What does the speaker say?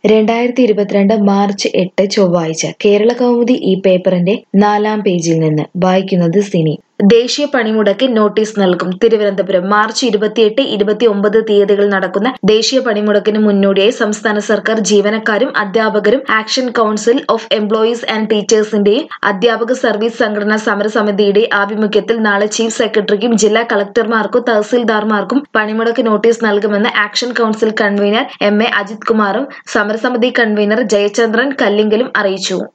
രണ്ടായിരത്തി ഇരുപത്തിരണ്ട് മാർച്ച് എട്ട് ചൊവ്വാഴ്ച കേരള കൗമുദി ഈ പേപ്പറിന്റെ നാലാം പേജിൽ നിന്ന് വായിക്കുന്നത് സിനി ദേശീയ പണിമുടക്ക് നോട്ടീസ് നൽകും തിരുവനന്തപുരം മാർച്ച് ഇരുപത്തിയെട്ട് ഇരുപത്തിയൊമ്പത് തീയതികൾ നടക്കുന്ന ദേശീയ പണിമുടക്കിന് മുന്നോടിയായി സംസ്ഥാന സർക്കാർ ജീവനക്കാരും അധ്യാപകരും action council of employees and ടീച്ചേഴ്സിന്റെയും അധ്യാപക സർവീസ് സംഘടനാ സമരസമിതിയുടെ ആഭിമുഖ്യത്തിൽ നാളെ ചീഫ് സെക്രട്ടറിക്കും ജില്ലാ കളക്ടർമാർക്കും തഹസിൽദാർമാർക്കും പണിമുടക്ക് നോട്ടീസ് നൽകുമെന്ന് action council convener M A Ajith കുമാറും സമരസമിതി കൺവീനർ ജയചന്ദ്രൻ കല്ലിങ്കലും അറിയിച്ചു